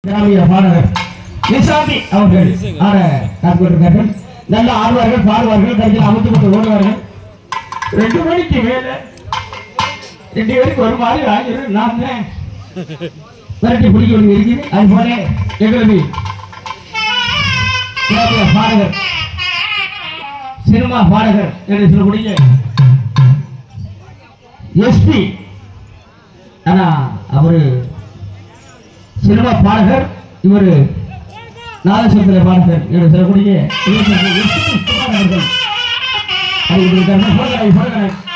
கிராமிய பாடகர் நிசாமி அவர்கள் ஆட காத்துக்கொண்டிருக்கார்கள் நல்ல ஆடுவார்கள் பாடுவார்கள் கடைசியில் அமுத்து கொண்டு ஓடுவார்கள் ரெண்டு மணிக்கு மேல ரெண்டு பேருக்கு ஒரு மாதிரி ஆகிரும் நான் தான் விரட்டி பிடிக்க வேண்டி இருக்குது அது போல எங்களது கிராமிய பாடகர் சினிமா பாடகர் என்று சொல்லக்கூடிய எஸ்பி ஆனா அவரு சினிமா பாடகர் இவரு நாதசந்திர பாடகர் என்று சொல்லக்கூடிய இளைஞர்கள் எஸ்பி குமார் அவர்கள் அது இப்படி இருக்காங்க. போடுங்க, போடுங்க.